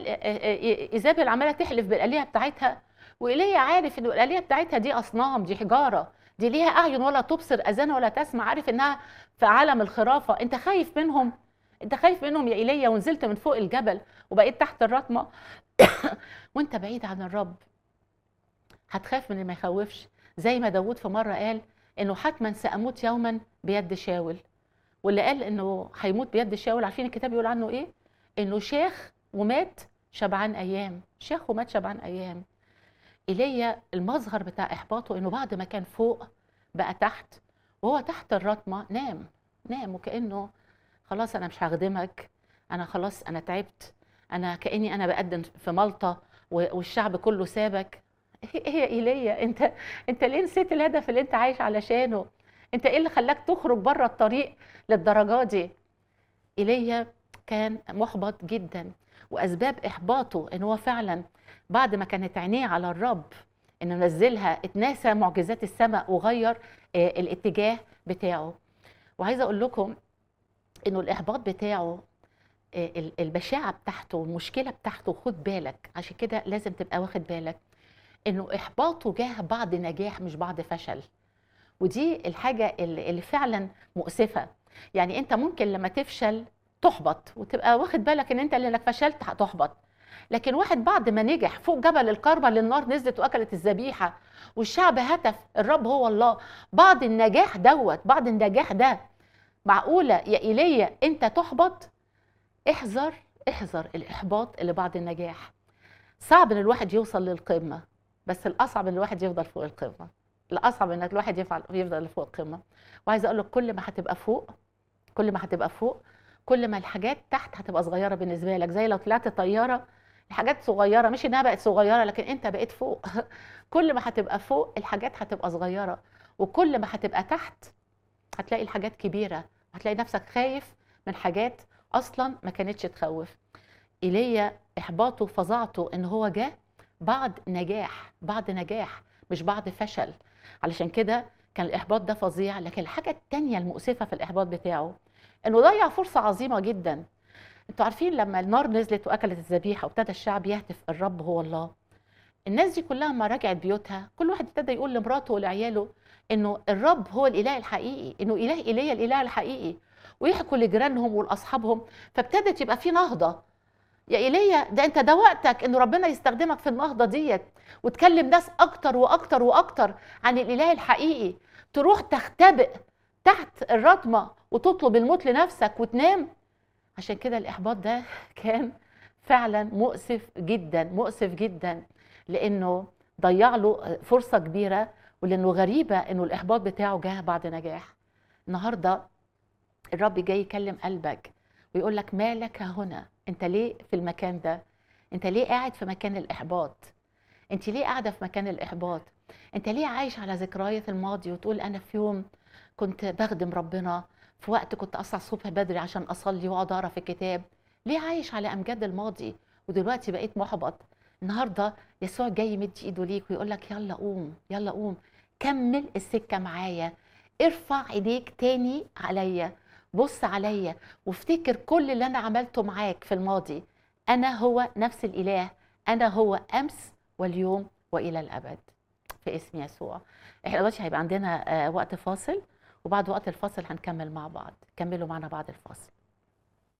عمال آه، آه، ايزابل عماله تحلف بالالهه بتاعتها وايليا عارف ان الالهه بتاعتها دي اصنام دي حجاره دي ليها اعين ولا تبصر اذان ولا تسمع عارف انها في عالم الخرافه انت خايف منهم انت خايف منهم يا ايليا ونزلت من فوق الجبل وبقيت تحت الرتمه وانت بعيد عن الرب هتخاف من اللي ما يخوفش زي ما داود في مره قال انه حتما ساموت يوما بيد شاول واللي قال انه هيموت بيد شاول عارفين الكتاب يقول عنه ايه انه شيخ ومات شبعان ايام شيخ ومات شبعان ايام ايليا المظهر بتاع احباطه انه بعد ما كان فوق بقى تحت وهو تحت الرتمه نام نام وكانه خلاص انا مش هخدمك انا خلاص انا تعبت انا كاني انا بقدم في ملطه و- والشعب كله سابك ايه إيه يا ايليا انت انت ليه نسيت الهدف اللي انت عايش علشانه انت ايه اللي خلاك تخرج بره الطريق للدرجه دي ايليا كان محبط جدا واسباب احباطه ان هو فعلا بعد ما كانت عينيه على الرب انه نزلها اتناسى معجزات السماء وغير آه، الاتجاه بتاعه وعايزه اقول لكم انه الاحباط بتاعه آه، ال- البشاعه بتاعته والمشكله بتاعته خد بالك عشان كده لازم تبقى واخد بالك انه احباطه جاه بعد نجاح مش بعد فشل ودي الحاجه اللي اللي فعلا مؤسفه يعني انت ممكن لما تفشل تحبط وتبقى واخد بالك ان انت لانك فشلت هتحبط لكن واحد بعد ما نجح فوق جبل الكرمة اللي النار نزلت واكلت الذبيحه والشعب هتف الرب هو الله بعد النجاح دوت بعد النجاح ده معقوله يا ايليا انت تحبط احذر احذر الاحباط اللي بعد النجاح صعب ان الواحد يوصل للقمه بس الاصعب ان الواحد يفضل فوق القمه الاصعب ان الواحد يفعل يفضل فوق القمه وعايزه اقول لك كل ما هتبقى فوق كل ما هتبقى فوق كل ما الحاجات تحت هتبقى صغيره بالنسبه لك زي لو طلعت طياره الحاجات صغيره مش انها بقت صغيره لكن انت بقيت فوق كل ما هتبقى فوق الحاجات هتبقى صغيره وكل ما هتبقى تحت هتلاقي الحاجات كبيره هتلاقي نفسك خايف من حاجات اصلا ما كانتش تخوف ايليا احباطه فظاعته ان هو جه بعد نجاح بعد نجاح مش بعد فشل علشان كده كان الاحباط ده فظيع لكن الحاجه التانية المؤسفه في الاحباط بتاعه انه ضيع فرصه عظيمه جدا انتوا عارفين لما النار نزلت واكلت الذبيحه وابتدى الشعب يهتف الرب هو الله الناس دي كلها ما رجعت بيوتها كل واحد ابتدى يقول لمراته ولعياله انه الرب هو الاله الحقيقي انه اله ايليا الاله الحقيقي ويحكوا لجيرانهم ولاصحابهم فابتدت يبقى في نهضه يا ايليا ده انت ده وقتك انه ربنا يستخدمك في النهضه ديت وتكلم ناس اكتر واكتر واكتر عن الاله الحقيقي تروح تختبئ تحت الرتمه وتطلب الموت لنفسك وتنام عشان كده الاحباط ده كان فعلا مؤسف جدا مؤسف جدا لانه ضيع له فرصه كبيره ولانه غريبه انه الاحباط بتاعه جه بعد نجاح النهارده الرب جاي يكلم قلبك ويقول لك مالك هنا انت ليه في المكان ده انت ليه قاعد في مكان الاحباط انت ليه قاعده في مكان الاحباط انت ليه عايش على ذكريات الماضي وتقول انا في يوم كنت بخدم ربنا في وقت كنت اصحى الصبح بدري عشان اصلي واقعد اقرا في الكتاب ليه عايش على امجاد الماضي ودلوقتي بقيت محبط النهارده يسوع جاي يمد ايده ليك ويقول لك يلا قوم يلا قوم كمل السكه معايا ارفع ايديك تاني عليا بص عليا وافتكر كل اللي انا عملته معاك في الماضي انا هو نفس الاله انا هو امس واليوم والى الابد في اسم يسوع احنا دلوقتي هيبقى عندنا آه، وقت فاصل وبعد وقت الفاصل هنكمل مع بعض كملوا معنا بعد الفاصل